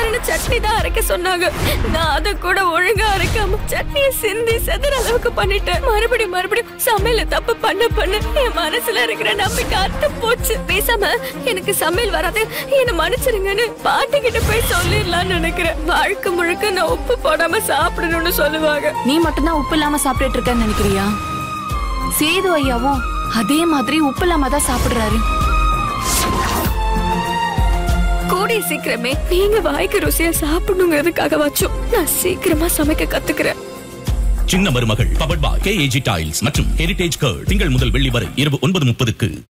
சரசரன்னு சட்னி தான் அரைக்க சொன்னாங்க நான் அதை கூட ஒழுங்கா அரைக்காம சட்னியை சிந்தி செதற அளவுக்கு பண்ணிட்டேன் மறுபடியும் மறுபடியும் சமையல தப்பு பண்ண பண்ண என் மனசுல இருக்கிற நம்பிக்கை அத்து போச்சு பேசாம எனக்கு சமையல் வராது என்ன மன்னிச்சிருங்கன்னு பாட்டி கிட்ட போய் சொல்லிடலாம்னு நினைக்கிறேன் வாழ்க்கை முழுக்க நான் உப்பு போடாம சாப்பிடணும்னு சொல்லுவாங்க நீ மட்டும்தான் உப்பு இல்லாம சாப்பிட்டுட்டு இருக்கன்னு நினைக்கிறியா சேது ஐயாவும் அதே மாதிரி உப்பு இல்லாம தான் சாப்பிடுறாரு கூடிய சீக்கிரமே நீங்க வாய்க்கு ருசியா சாப்பிடணுங்கிறதுக்காக வச்சோம் நான் சீக்கிரமா சமைக்க கத்துக்கிறேன் சின்ன மருமகள் பவர்ட் பாய் கேஏஜி டைல்ஸ் மற்றும் ஹெரிடேஜ் கர்ட் திங்கள் முதல் வெள்ளி வரை இரவு ஒன்பது முப்பதுக்கு